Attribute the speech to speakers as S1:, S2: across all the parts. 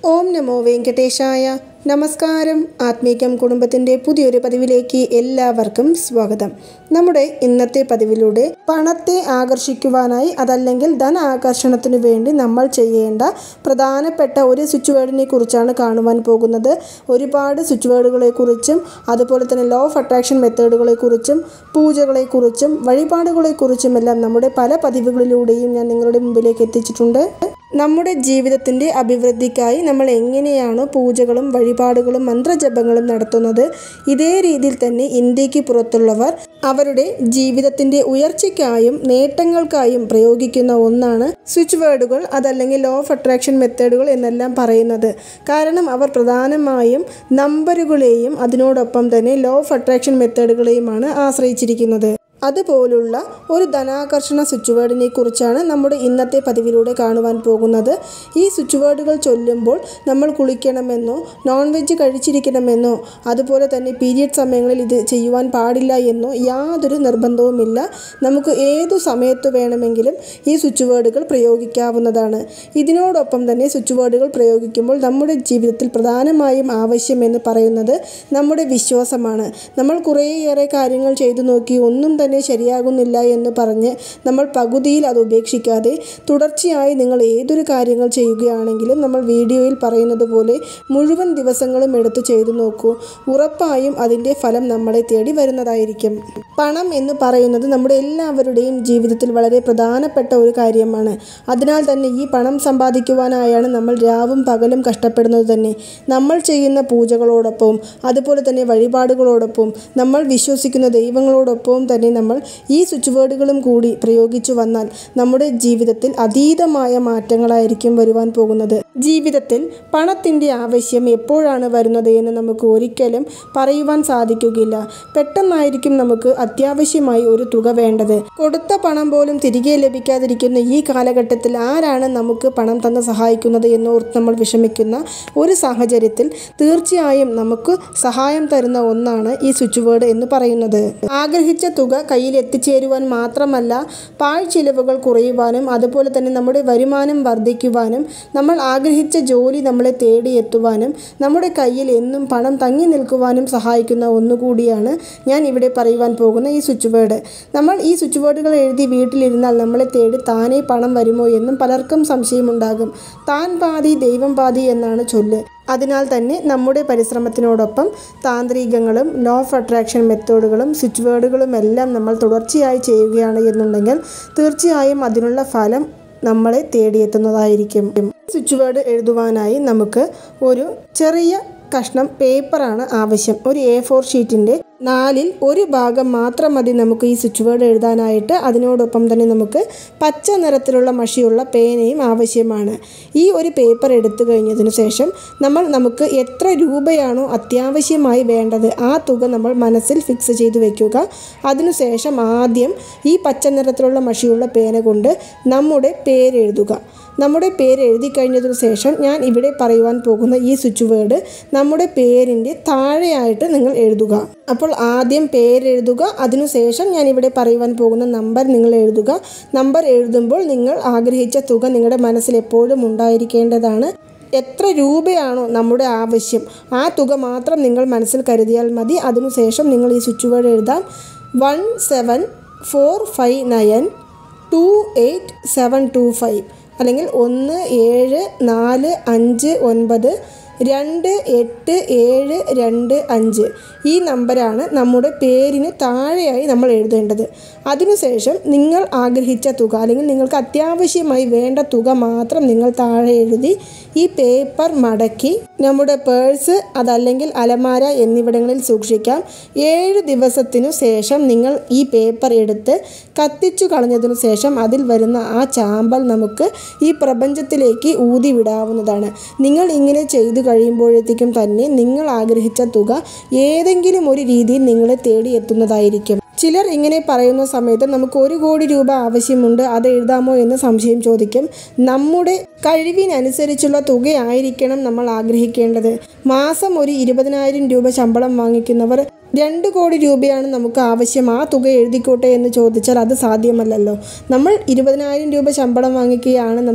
S1: ഓം നമോ വെങ്കടേശായ നമസ്കാരം ആത്മീകം കുടുംബത്തിൻ്റെ പുതിയൊരു പതിവിലേക്ക് എല്ലാവർക്കും സ്വാഗതം നമ്മുടെ ഇന്നത്തെ പതിവിലൂടെ പണത്തെ ആകർഷിക്കുവാനായി അതല്ലെങ്കിൽ ധന ആകർഷണത്തിനു വേണ്ടി നമ്മൾ ചെയ്യേണ്ട പ്രധാനപ്പെട്ട ഒരു സ്വിച്ച് വേർഡിനെ കുറിച്ചാണ് കാണുവാൻ പോകുന്നത് ഒരുപാട് സ്വിച്ച് വേർഡുകളെക്കുറിച്ചും അതുപോലെ തന്നെ ലോ ഓഫ് അട്രാക്ഷൻ മെത്തേഡുകളെക്കുറിച്ചും പൂജകളെക്കുറിച്ചും വഴിപാടുകളെക്കുറിച്ചുമെല്ലാം നമ്മുടെ പല പതിവുകളിലൂടെയും ഞാൻ നിങ്ങളുടെ മുമ്പിലേക്ക് എത്തിച്ചിട്ടുണ്ട് നമ്മുടെ ജീവിതത്തിൻ്റെ അഭിവൃദ്ധിക്കായി നമ്മൾ എങ്ങനെയാണോ പൂജകളും വഴിപാടുകളും മന്ത്രജപങ്ങളും നടത്തുന്നത് ഇതേ രീതിയിൽ തന്നെ ഇന്ത്യക്ക് പുറത്തുള്ളവർ അവരുടെ ജീവിതത്തിൻ്റെ ഉയർച്ചയ്ക്കായും നേട്ടങ്ങൾക്കായും പ്രയോഗിക്കുന്ന ഒന്നാണ് സ്വിച്ച് വേർഡുകൾ അതല്ലെങ്കിൽ ലോ ഓഫ് അട്രാക്ഷൻ മെത്തേഡുകൾ എന്നെല്ലാം പറയുന്നത് കാരണം അവർ പ്രധാനമായും നമ്പറുകളെയും അതിനോടൊപ്പം തന്നെ ലോ ഓഫ് അട്രാക്ഷൻ മെത്തേഡുകളെയുമാണ് ആശ്രയിച്ചിരിക്കുന്നത് അതുപോലുള്ള ഒരു ധനാകർഷണ സ്വിച്ച് വേർഡിനെ കുറിച്ചാണ് നമ്മുടെ ഇന്നത്തെ പതിവിലൂടെ കാണുവാൻ പോകുന്നത് ഈ സ്വിച്ച് വേർഡുകൾ ചൊല്ലുമ്പോൾ നമ്മൾ കുളിക്കണമെന്നോ നോൺ വെജ് കഴിച്ചിരിക്കണമെന്നോ അതുപോലെ തന്നെ പീരിയഡ് സമയങ്ങളിൽ ഇത് ചെയ്യുവാൻ പാടില്ല എന്നോ യാതൊരു നിർബന്ധവുമില്ല നമുക്ക് ഏതു സമയത്ത് വേണമെങ്കിലും ഈ സ്വിച്ച് വേർഡുകൾ പ്രയോഗിക്കാവുന്നതാണ് ഇതിനോടൊപ്പം തന്നെ സ്വിച്ച് വേർഡുകൾ പ്രയോഗിക്കുമ്പോൾ നമ്മുടെ ജീവിതത്തിൽ പ്രധാനമായും ആവശ്യമെന്ന് പറയുന്നത് നമ്മുടെ വിശ്വാസമാണ് നമ്മൾ കുറേയേറെ കാര്യങ്ങൾ ചെയ്തു നോക്കി ഒന്നും തന്നെ ശരിയാകുന്നില്ല എന്ന് പറഞ്ഞ് നമ്മൾ പകുതിയിൽ അത് ഉപേക്ഷിക്കാതെ തുടർച്ചയായി നിങ്ങൾ ഏതൊരു കാര്യങ്ങൾ ചെയ്യുകയാണെങ്കിലും നമ്മൾ വീഡിയോയിൽ പറയുന്നത് പോലെ മുഴുവൻ ദിവസങ്ങളും എടുത്ത് ചെയ്തു നോക്കൂ ഉറപ്പായും അതിൻ്റെ ഫലം നമ്മളെ തേടി വരുന്നതായിരിക്കും പണം എന്ന് പറയുന്നത് നമ്മുടെ എല്ലാവരുടെയും ജീവിതത്തിൽ വളരെ പ്രധാനപ്പെട്ട ഒരു കാര്യമാണ് അതിനാൽ തന്നെ ഈ പണം സമ്പാദിക്കുവാനായാണ് നമ്മൾ രാവും പകലും കഷ്ടപ്പെടുന്നത് തന്നെ നമ്മൾ ചെയ്യുന്ന പൂജകളോടൊപ്പവും അതുപോലെ തന്നെ വഴിപാടുകളോടൊപ്പവും നമ്മൾ വിശ്വസിക്കുന്ന ദൈവങ്ങളോടൊപ്പവും തന്നെ നമ്മൾ ഈ സ്വിച്ച് വേർഡുകളും കൂടി പ്രയോഗിച്ചു വന്നാൽ നമ്മുടെ ജീവിതത്തിൽ അതീതമായ മാറ്റങ്ങളായിരിക്കും വരുവാൻ പോകുന്നത് ജീവിതത്തിൽ പണത്തിൻ്റെ ആവശ്യം എപ്പോഴാണ് വരുന്നത് എന്ന് നമുക്ക് ഒരിക്കലും പറയുവാൻ സാധിക്കുകയില്ല പെട്ടെന്നായിരിക്കും നമുക്ക് അത്യാവശ്യമായി ഒരു തുക വേണ്ടത് കൊടുത്ത പണം പോലും തിരികെ ലഭിക്കാതിരിക്കുന്ന ഈ കാലഘട്ടത്തിൽ ആരാണ് നമുക്ക് പണം തന്ന് സഹായിക്കുന്നത് എന്നോർത്ത് നമ്മൾ വിഷമിക്കുന്ന ഒരു സാഹചര്യത്തിൽ തീർച്ചയായും നമുക്ക് സഹായം തരുന്ന ഒന്നാണ് ഈ സ്വിച്ച് വേർഡ് എന്ന് പറയുന്നത് ആഗ്രഹിച്ച തുക കയ്യിൽ എത്തിച്ചേരുവാൻ മാത്രമല്ല പാഴ് ചിലവുകൾ കുറയുവാനും അതുപോലെ തന്നെ നമ്മുടെ വരുമാനം വർദ്ധിക്കുവാനും നമ്മൾ ആഗ്രഹിച്ച ജോലി നമ്മളെ തേടിയെത്തുവാനും നമ്മുടെ കയ്യിൽ എന്നും പണം തങ്ങി നിൽക്കുവാനും സഹായിക്കുന്ന ഒന്നുകൂടിയാണ് ഞാൻ ഇവിടെ പറയുവാൻ പോകുന്ന ഈ സ്വിച്ച് വേർഡ് നമ്മൾ ഈ സ്വിച്ച് വേർഡുകൾ എഴുതി വീട്ടിലിരുന്നാൽ നമ്മളെ തേടി താനേ പണം വരുമോ എന്നും പലർക്കും സംശയമുണ്ടാകും താൻ പാതി ദൈവം പാതി എന്നാണ് ചൊല്ല് അതിനാൽ തന്നെ നമ്മുടെ പരിശ്രമത്തിനോടൊപ്പം താന്ത്രികങ്ങളും ലോ ഓഫ് അട്രാക്ഷൻ മെത്തേഡുകളും സ്വിച്ച് വേർഡുകളും എല്ലാം നമ്മൾ തുടർച്ചയായി ചെയ്യുകയാണ് എന്നുണ്ടെങ്കിൽ തീർച്ചയായും അതിനുള്ള ഫലം നമ്മളെ തേടിയെത്തുന്നതായിരിക്കും സ്വിച്ച് വേർഡ് എഴുതുവാനായി നമുക്ക് ഒരു ചെറിയ കഷ്ണം പേപ്പറാണ് ആവശ്യം ഒരു എ ഫോർ ഷീറ്റിൻ്റെ നാലിൽ ഒരു ഭാഗം മാത്രം മതി നമുക്ക് ഈ സ്വിച്ച് വേർഡ് എഴുതാനായിട്ട് അതിനോടൊപ്പം തന്നെ നമുക്ക് പച്ച നിറത്തിലുള്ള മഷിയുള്ള പേനയും ആവശ്യമാണ് ഈ ഒരു പേപ്പർ എടുത്തു കഴിഞ്ഞതിന് ശേഷം നമ്മൾ നമുക്ക് എത്ര രൂപയാണോ അത്യാവശ്യമായി വേണ്ടത് ആ തുക നമ്മൾ മനസ്സിൽ ഫിക്സ് ചെയ്ത് വെക്കുക അതിനുശേഷം ആദ്യം ഈ പച്ച നിറത്തിലുള്ള മഷിയുള്ള പേന കൊണ്ട് നമ്മുടെ പേരെഴുതുക നമ്മുടെ പേര് എഴുതി കഴിഞ്ഞതിന് ശേഷം ഞാൻ ഇവിടെ പറയുവാൻ പോകുന്ന ഈ സ്വിച്ച് വേർഡ് നമ്മുടെ പേരിൻ്റെ താഴെയായിട്ട് നിങ്ങൾ എഴുതുക അപ്പോൾ ആദ്യം പേരെഴുതുക അതിനുശേഷം ഞാൻ ഇവിടെ പറയുവാൻ പോകുന്ന നമ്പർ നിങ്ങൾ എഴുതുക നമ്പർ എഴുതുമ്പോൾ നിങ്ങൾ ആഗ്രഹിച്ച തുക നിങ്ങളുടെ മനസ്സിൽ എപ്പോഴും ഉണ്ടായിരിക്കേണ്ടതാണ് എത്ര രൂപയാണോ നമ്മുടെ ആവശ്യം ആ തുക മാത്രം നിങ്ങൾ മനസ്സിൽ കരുതിയാൽ മതി അതിനുശേഷം നിങ്ങൾ ഈ സ്വിച്ച് വേർഡ് എഴുതാം one seven four five nine two eight seven two five അല്ലെങ്കിൽ ഒന്ന് ഏഴ് നാല് അഞ്ച് ഒൻപത് രണ്ട് എട്ട് ഏഴ് രണ്ട് അഞ്ച് ഈ നമ്പറാണ് നമ്മുടെ പേരിന് താഴെയായി നമ്മൾ എഴുതേണ്ടത് അതിനുശേഷം നിങ്ങൾ ആഗ്രഹിച്ച തുക അല്ലെങ്കിൽ നിങ്ങൾക്ക് അത്യാവശ്യമായി വേണ്ട തുക മാത്രം നിങ്ങൾ താഴെ എഴുതി ഈ പേപ്പർ മടക്കി നമ്മുടെ പേഴ്സ് അതല്ലെങ്കിൽ അലമാര എന്നിവിടങ്ങളിൽ സൂക്ഷിക്കാം ഏഴ് ദിവസത്തിനു ശേഷം നിങ്ങൾ ഈ പേപ്പർ എടുത്ത് കത്തിച്ചു കളഞ്ഞതിനു ശേഷം അതിൽ വരുന്ന ആ ചാമ്പൽ നമുക്ക് ഈ പ്രപഞ്ചത്തിലേക്ക് ഊതി വിടാവുന്നതാണ് നിങ്ങൾ ഇങ്ങനെ ചെയ്തു കഴിയുമ്പോഴത്തേക്കും തന്നെ നിങ്ങൾ ആഗ്രഹിച്ച തുക ഏതെങ്കിലും ഒരു രീതിയിൽ നിങ്ങളെ തേടി എത്തുന്നതായിരിക്കും ചിലർ ഇങ്ങനെ പറയുന്ന സമയത്ത് നമുക്ക് ഒരു കോടി രൂപ ആവശ്യമുണ്ട് അത് എഴുതാമോ എന്ന് സംശയം ചോദിക്കും നമ്മുടെ കഴിവിനനുസരിച്ചുള്ള തുകയായിരിക്കണം നമ്മൾ ആഗ്രഹിക്കേണ്ടത് മാസം ഒരു ഇരുപതിനായിരം രൂപ ശമ്പളം വാങ്ങിക്കുന്നവർ രണ്ട് കോടി രൂപയാണ് നമുക്ക് ആവശ്യം ആ തുക എഴുതിക്കോട്ടെ എന്ന് ചോദിച്ചാൽ അത് സാധ്യമല്ലല്ലോ നമ്മൾ ഇരുപതിനായിരം രൂപ ശമ്പളം വാങ്ങിക്കുകയാണ് നമുക്ക്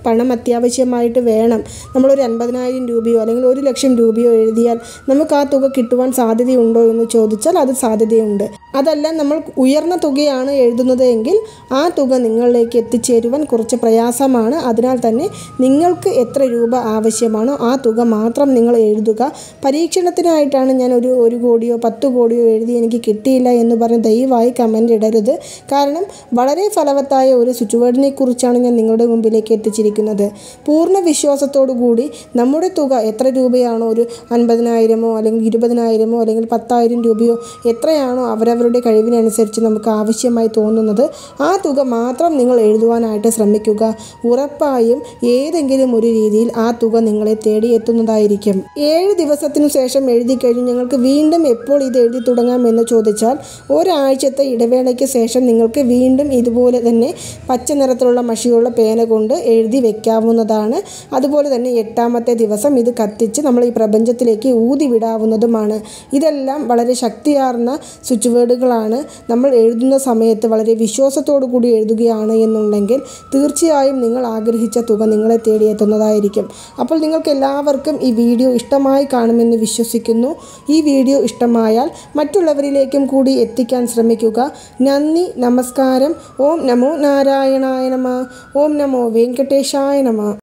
S1: പണം അത്യാവശ്യമായിട്ട് വേണം നമ്മളൊരു അൻപതിനായിരം രൂപയോ അല്ലെങ്കിൽ ഒരു ലക്ഷം രൂപയോ എഴുതിയാൽ നമുക്ക് ആ തുക കിട്ടുവാൻ സാധ്യതയുണ്ടോ എന്ന് ചോദിച്ചാൽ അത് സാധ്യതയുണ്ട് അതല്ല നമ്മൾ ഉയർന്ന തുകയാണ് എഴുതുന്നത് എങ്കിൽ ആ തുക നിങ്ങളിലേക്ക് എത്തിച്ചേരുവാൻ കുറച്ച് പ്രയാസമാണ് അതിനാൽ തന്നെ നിങ്ങൾക്ക് എത്ര രൂപ ആവശ്യമാണോ ആ തുക മാത്രം നിങ്ങൾ എഴുതുക പരീക്ഷണത്തിനായിട്ടാണ് ഞാൻ ഒരു ഒരു കോടിയോ പത്ത് കോടിയോ എഴുതി എനിക്ക് കിട്ടിയില്ല എന്ന് പറഞ്ഞ് ദയവായി കമൻ്റ് ഇടരുത് കാരണം വളരെ ഫലവത്തായ ഒരു സ്വിച്ച് വേർഡിനെ കുറിച്ചാണ് ഞാൻ നിങ്ങളുടെ മുമ്പിലേക്ക് എത്തിച്ചിരിക്കുന്നത് പൂർണ്ണ വിശ്വാസത്തോടു കൂടി നമ്മുടെ തുക എത്ര രൂപയാണോ ഒരു അൻപതിനായിരമോ അല്ലെങ്കിൽ ഇരുപതിനായിരമോ അല്ലെങ്കിൽ പത്തായിരം രൂപയോ എത്രയാണോ അവരവരുടെ കഴിവിനനുസരിച്ച് നമുക്ക് ആവശ്യമായി തോന്നുന്നത് ആ തുക മാത്രം നിങ്ങൾ എഴുതുവാനായിട്ട് ശ്രമിക്കുക ഉറപ്പായും ഏതെങ്കിലും ഒരു രീതിയിൽ ആ തുക നിങ്ങളെ തേടി എത്തുന്നതായിരിക്കും ഏഴ് ദിവസത്തിനു ശേഷം എഴുതി കഴിഞ്ഞ് ഞങ്ങൾക്ക് വീണ്ടും എപ്പോൾ ഇത് എഴുതി തുടങ്ങാം എന്ന് ചോദിച്ചാൽ ഒരാഴ്ചത്തെ ഇടവേളയ്ക്ക് ശേഷം നിങ്ങൾക്ക് വീണ്ടും ഇതുപോലെ തന്നെ പച്ച നിറത്തിലുള്ള മഷിയുള്ള പേന കൊണ്ട് എഴുതി വെക്കാവുന്നതാണ് അതുപോലെ തന്നെ എട്ടാമത്തെ ദിവസം ഇത് കത്തിച്ച് നമ്മൾ ഈ പ്രപഞ്ചത്തിലേക്ക് ഊതി വിടാവുന്നതുമാണ് ഇതെല്ലാം വളരെ ശക്തിയാർന്ന സ്വിച്ച് വേർഡുകളാണ് നമ്മൾ എഴുതുന്ന സമയത്ത് വളരെ വിശ്വാസത്തോടു കൂടി എഴുതുകയാണ് എന്നുണ്ടെങ്കിൽ തീർച്ചയായും നിങ്ങൾ ആഗ്രഹിച്ച തുക നിങ്ങളെ തേടിയെത്തുന്നതായിരിക്കും അപ്പോൾ നിങ്ങൾക്ക് എല്ലാവർക്കും ഈ വീഡിയോ ഇഷ്ടമായി കാണുമെന്ന് വിശ്വസിക്കുന്നു ഈ വീഡിയോ ഇഷ്ടമായാൽ മറ്റുള്ളവരിലേക്കും കൂടി എത്തിക്കാൻ ശ്രമിക്കുക നന്ദി നമസ്കാരം ഓം നമോ നാരായണായ നമ ഓം നമോ വെങ്കടേശായ നമ